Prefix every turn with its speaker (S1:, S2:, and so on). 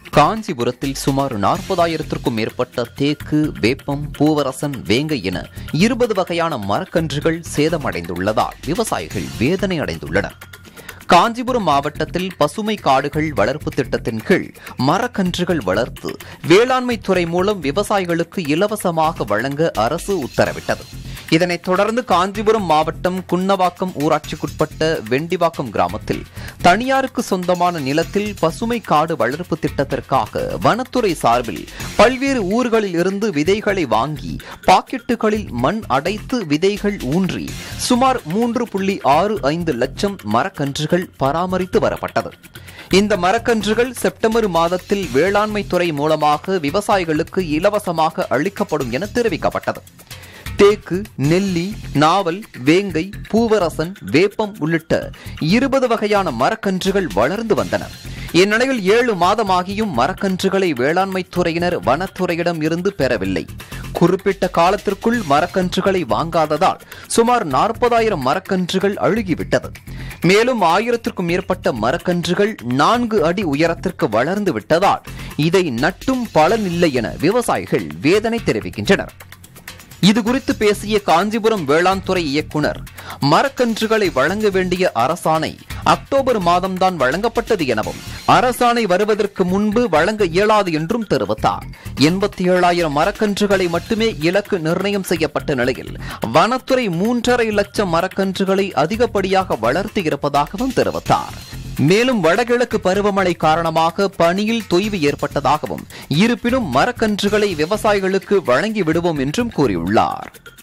S1: காஞ்சிபுரத்தில் சுமார் நாற்பதாயிரத்திற்கும் மேற்பட்ட தேக்கு வேப்பம் பூவரசன் வேங்கை என இருபது வகையான மரக்கன்றுகள் சேதமடைந்துள்ளதால் விவசாயிகள் வேதனை அடைந்துள்ளனர் காஞ்சிபுரம் மாவட்டத்தில் பசுமை காடுகள் வளர்ப்பு திட்டத்தின் கீழ் மரக்கன்றுகள் வளர்த்து வேளாண்மை துறை மூலம் விவசாயிகளுக்கு இலவசமாக வழங்க அரசு உத்தரவிட்டது இதனைத் தொடர்ந்து காஞ்சிபுரம் மாவட்டம் குன்னவாக்கம் ஊராட்சிக்குட்பட்ட வெண்டிவாக்கம் கிராமத்தில் தனியாருக்கு சொந்தமான நிலத்தில் பசுமை காடு வளர்ப்பு திட்டத்திற்காக வனத்துறை சார்பில் பல்வேறு ஊர்களில் இருந்து விதைகளை வாங்கி பாக்கெட்டுகளில் மண் அடைத்து விதைகள் ஊன்றி சுமார் மூன்று புள்ளி ஆறு ஐந்து லட்சம் மரக்கன்றுகள் பராமரித்து வரப்பட்டது இந்த மரக்கன்றுகள் செப்டம்பர் மாதத்தில் வேளாண்மை துறை மூலமாக விவசாயிகளுக்கு இலவசமாக அளிக்கப்படும் என தெரிவிக்கப்பட்டது தேக்கு நெல்லி நாவல் வேங்கை பூவரசன் வேப்பம் உள்ளிட்ட இருபது வகையான மரக்கன்றுகள் வளர்ந்து வந்தன இந்நிலையில் ஏழு மாதமாகியும் மரக்கன்றுகளை வேளாண்மை துறையினர் வனத்துறையிடம் இருந்து பெறவில்லை குறிப்பிட்ட காலத்திற்குள் மரக்கன்றுகளை வாங்காததால் சுமார் நாற்பதாயிரம் மரக்கன்றுகள் அழுகிவிட்டது மேலும் ஆயிரத்திற்கும் மேற்பட்ட மரக்கன்றுகள் நான்கு அடி உயரத்திற்கு வளர்ந்து விட்டதால் இதை நட்டும் பலனில்லை என விவசாயிகள் வேதனை தெரிவிக்கின்றனர் இது குறித்து பேசிய காஞ்சிபுரம் வேளாண் துறை இயக்குனர் மரக்கன்றுகளை வழங்க வேண்டிய அரசாணை அக்டோபர் மாதம்தான் வழங்கப்பட்டது எனவும் அரசாணை வருவதற்கு முன்பு வழங்க இயலாது என்றும் தெரிவித்தார் எண்பத்தி ஏழாயிரம் மரக்கன்றுகளை மட்டுமே இலக்கு நிர்ணயம் செய்யப்பட்ட நிலையில் வனத்துறை மூன்றரை லட்சம் மரக்கன்றுகளை அதிகப்படியாக வளர்த்தி இருப்பதாகவும் தெரிவித்தார் மேலும் வடகிழக்கு பருவமழை காரணமாக பணியில் தொய்வு ஏற்பட்டதாகவும் இருப்பினும் மரக்கன்றுகளை விவசாயிகளுக்கு வழங்கி விடுவோம் என்றும் கூறியுள்ளார்